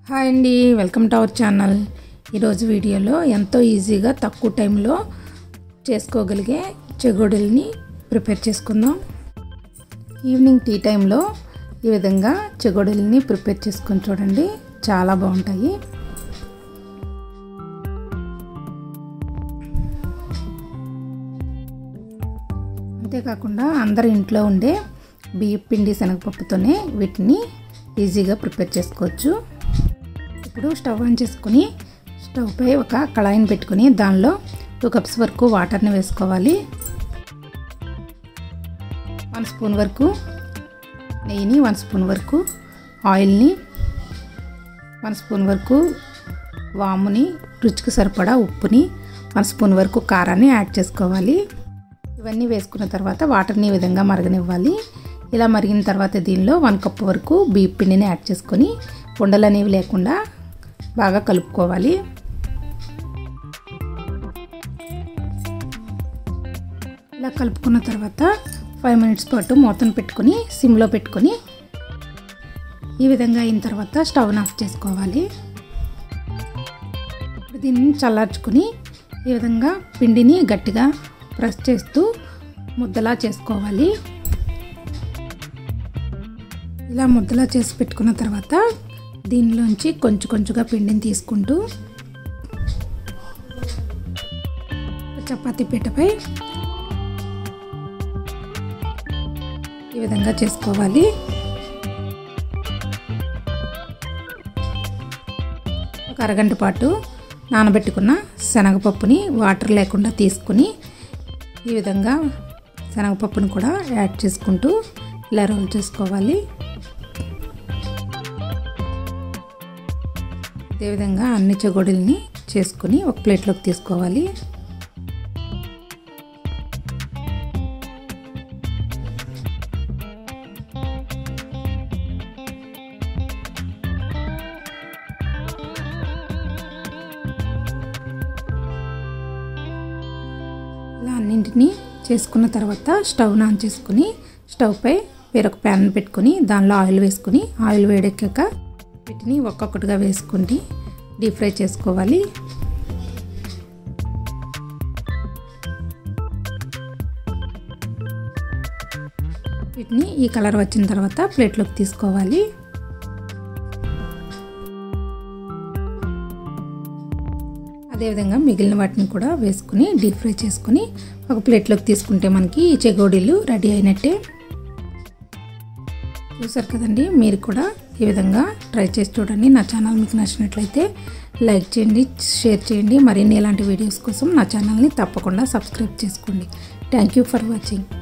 hi అండి welcome to our channel ఈరోజు వీడియోలో ఎంతో ఈజీగా తక్కువ టైంలో చేసుకోగలిగే చెగోడీలని ప్రిపేర్ చేసుకుందాం ఈవినింగ్ టీ టైంలో ఈ విధంగా చెగోడీలని ప్రిపేర్ చేసుకొని చూడండి చాలా బాగుంటాయి అంతేకాకుండా అందరి ఇంట్లో ఉండే బియ్య పిండి శనగపప్పుతోనే వీటిని ఈజీగా ప్రిపేర్ చేసుకోవచ్చు ఇప్పుడు స్టవ్ ఆన్ చేసుకొని స్టవ్ పై ఒక కళాయిని పెట్టుకొని దానిలో టూ కప్స్ వరకు వాటర్ని వేసుకోవాలి వన్ స్పూన్ వరకు నెయ్యిని వన్ స్పూన్ వరకు ఆయిల్ని వన్ స్పూన్ వరకు వాముని రుచికి సరిపడా ఉప్పుని వన్ స్పూన్ వరకు కారాన్ని యాడ్ చేసుకోవాలి ఇవన్నీ వేసుకున్న తర్వాత వాటర్ని ఈ విధంగా మరగనివ్వాలి ఇలా మరిగిన తర్వాత దీనిలో వన్ కప్ వరకు బీప్ పిండిని యాడ్ చేసుకొని ఉండలు అనేవి లేకుండా బాగా కలుపుకోవాలి ఇలా కలుపుకున్న తర్వాత ఫైవ్ మినిట్స్ పాటు మూతను పెట్టుకొని సిమ్లో పెట్టుకొని ఈ విధంగా అయిన తర్వాత స్టవ్ని ఆఫ్ చేసుకోవాలి దీన్ని చల్లార్చుకొని ఈ విధంగా పిండిని గట్టిగా ప్రెస్ చేస్తూ ముద్దలా చేసుకోవాలి ఇలా ముద్దలా చేసి పెట్టుకున్న తర్వాత దీనిలోంచి కొంచెం కొంచెంగా పిండిని తీసుకుంటూ చపాతీ పీటపై ఈ విధంగా చేసుకోవాలి ఒక అరగంట పాటు నానబెట్టుకున్న శనగపప్పుని వాటర్ లేకుండా తీసుకుని ఈ విధంగా శనగపప్పును కూడా యాడ్ చేసుకుంటూ ఇలా రోల్ చేసుకోవాలి అదేవిధంగా అన్ని చెగోడీలని చేసుకుని ఒక ప్లేట్లోకి తీసుకోవాలి ఇలా అన్నింటినీ చేసుకున్న తర్వాత స్టవ్ ఆన్ చేసుకుని స్టవ్ పై వేరొక ప్యాన్ పెట్టుకొని దానిలో ఆయిల్ వేసుకుని ఆయిల్ వేడెక్కాక వీటిని ఒక్కొక్కటిగా వేసుకుని డీప్ ఫ్రై చేసుకోవాలి వీటిని ఈ కలర్ వచ్చిన తర్వాత ప్లేట్లోకి తీసుకోవాలి అదేవిధంగా మిగిలిన వాటిని కూడా వేసుకుని డీప్ ఫ్రై చేసుకుని ఒక ప్లేట్లోకి తీసుకుంటే మనకి ఈ చెగోడీలు రెడీ అయినట్టే చూసారు కదండి మీరు కూడా ఈ విధంగా ట్రై చేసి చూడండి నా ఛానల్ మీకు నచ్చినట్లయితే లైక్ చేయండి షేర్ చేయండి మరిన్ని ఇలాంటి వీడియోస్ కోసం నా ఛానల్ని తప్పకుండా సబ్స్క్రైబ్ చేసుకోండి థ్యాంక్ యూ ఫర్ వాచింగ్